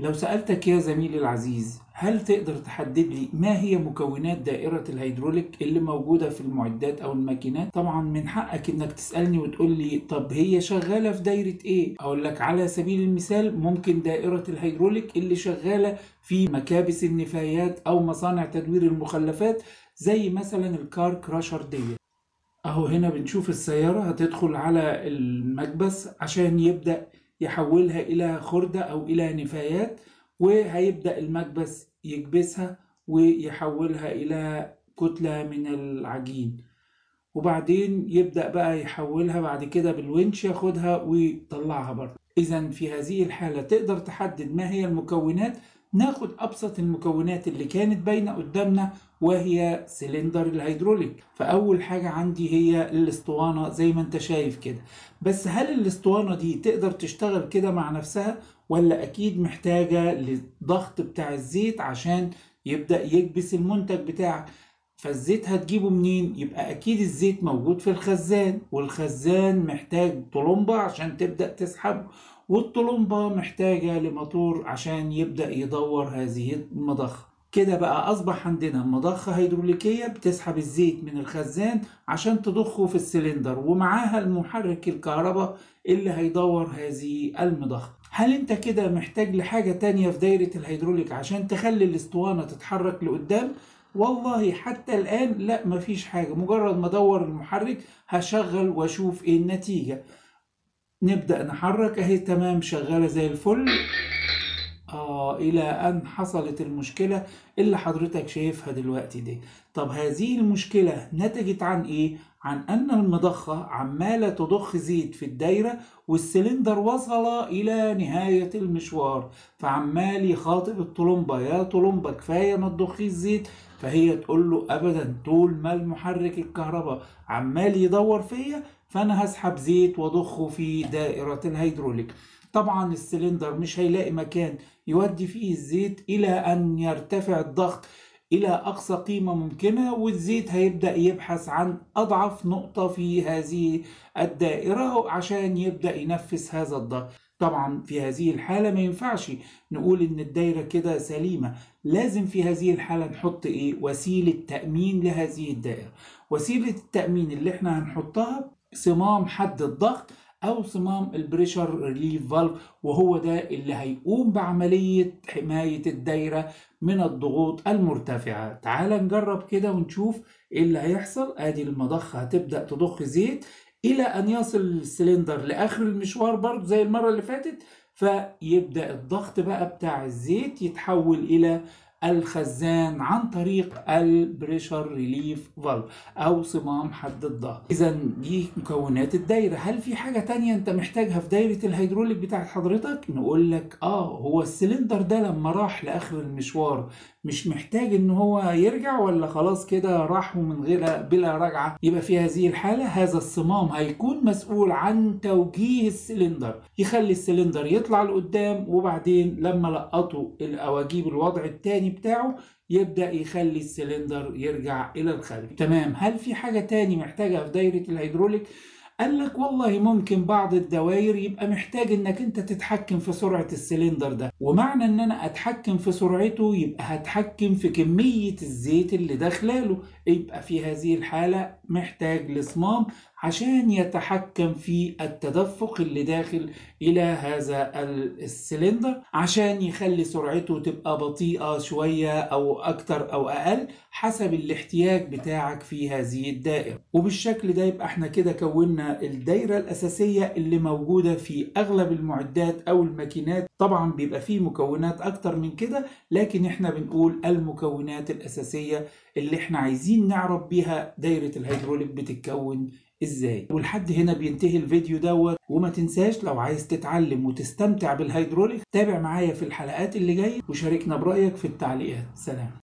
لو سألتك يا زميلي العزيز هل تقدر تحدد لي ما هي مكونات دائرة الهيدروليك اللي موجودة في المعدات أو الماكينات؟ طبعا من حقك إنك تسألني وتقول لي طب هي شغالة في دايرة إيه؟ أقول لك على سبيل المثال ممكن دائرة الهيدروليك اللي شغالة في مكابس النفايات أو مصانع تدوير المخلفات زي مثلا الكار كراشر دي أهو هنا بنشوف السيارة هتدخل على المكبس عشان يبدأ يحولها إلى خردة أو إلى نفايات وهيبدأ المكبس يكبسها ويحولها إلى كتلة من العجين وبعدين يبدأ بقى يحولها بعد كده بالونش ياخدها ويطلعها بره إذا في هذه الحالة تقدر تحدد ما هي المكونات ناخد أبسط المكونات اللي كانت باينة قدامنا وهي سلندر الهيدروليك فأول حاجة عندي هي الاسطوانة زي ما انت شايف كده بس هل الاسطوانة دي تقدر تشتغل كده مع نفسها ولا أكيد محتاجة للضغط بتاع الزيت عشان يبدأ يكبس المنتج بتاعك فالزيت هتجيبه منين؟ يبقى أكيد الزيت موجود في الخزان والخزان محتاج طلمبة عشان تبدأ تسحبه والطلمبة محتاجة لموتور عشان يبدأ يدور هذه المضخة كده بقى أصبح عندنا مضخة هيدروليكية بتسحب الزيت من الخزان عشان تضخه في السلندر ومعاها المحرك الكهرباء اللي هيدور هذه المضخة هل انت كده محتاج لحاجة تانية في دايرة الهيدروليك عشان تخلي الاسطوانة تتحرك لقدام؟ والله حتى الآن لا مفيش حاجة مجرد ما ادور المحرك هشغل واشوف ايه النتيجة نبدأ نحرك اهي تمام شغالة زي الفل آه إلى أن حصلت المشكلة اللي حضرتك شايفها دلوقتي دي طب هذه المشكلة نتجت عن إيه؟ عن أن المضخة عمالة تضخ زيت في الدايرة والسلندر وصل إلى نهاية المشوار فعمال يخاطب الطلمبة يا طلمبة كفاية ما تضخي الزيت فهي تقول له أبدا طول ما المحرك الكهرباء عمال يدور فيا فأنا هسحب زيت وأضخه في دائرة الهيدروليك طبعا السلندر مش هيلاقي مكان يودي فيه الزيت إلى أن يرتفع الضغط إلى أقصى قيمة ممكنة والزيت هيبدأ يبحث عن أضعف نقطة في هذه الدائرة عشان يبدأ ينفس هذا الضغط طبعا في هذه الحالة ما ينفعش نقول إن الدايرة كده سليمة لازم في هذه الحالة نحط إيه وسيلة تأمين لهذه الدائرة وسيلة التأمين اللي احنا هنحطها صمام حد الضغط او صمام البريشر ريليف فالف وهو ده اللي هيقوم بعملية حماية الدايرة من الضغوط المرتفعة تعال نجرب كده ونشوف ايه اللي هيحصل ادي المضخة هتبدأ تضخ زيت الى ان يصل السلندر لاخر المشوار برضو زي المرة اللي فاتت فيبدأ الضغط بقى بتاع الزيت يتحول الى الخزان عن طريق البريشر ريليف فالف او صمام حد الضغط اذا دي مكونات الدايره هل في حاجه تانية انت محتاجها في دايره الهيدروليك بتاعت حضرتك نقول لك اه هو السلندر ده لما راح لاخر المشوار مش محتاج ان هو يرجع ولا خلاص كده راح ومن غير بلا رجعه يبقى في هذه الحاله هذا الصمام هيكون مسؤول عن توجيه السلندر يخلي السلندر يطلع لقدام وبعدين لما لقطه او اجيب الوضع التاني بتاعه يبدأ يخلي السلندر يرجع إلى الخارج تمام هل في حاجة تاني محتاجها في دايرة الهيدروليك قال لك والله ممكن بعض الدوائر يبقى محتاج انك انت تتحكم في سرعة السلندر ده ومعنى ان انا اتحكم في سرعته يبقى هتحكم في كمية الزيت اللي داخلاله يبقى في هذه الحالة محتاج لصمام عشان يتحكم في التدفق اللي داخل الى هذا السلندر عشان يخلي سرعته تبقى بطيئة شوية او اكتر او اقل حسب الاحتياج بتاعك في هذه الدائرة وبالشكل ده يبقى احنا كده كونا الدايرة الاساسية اللي موجودة في اغلب المعدات او الماكينات طبعا بيبقى فيه مكونات اكتر من كده لكن احنا بنقول المكونات الاساسية اللي احنا عايزين نعرف بيها دايرة الهيدروليك بتتكون ازاي ولحد هنا بينتهي الفيديو دوت وما تنساش لو عايز تتعلم وتستمتع بالهيدروليك تابع معايا في الحلقات اللي جايه وشاركنا برأيك في التعليقات سلام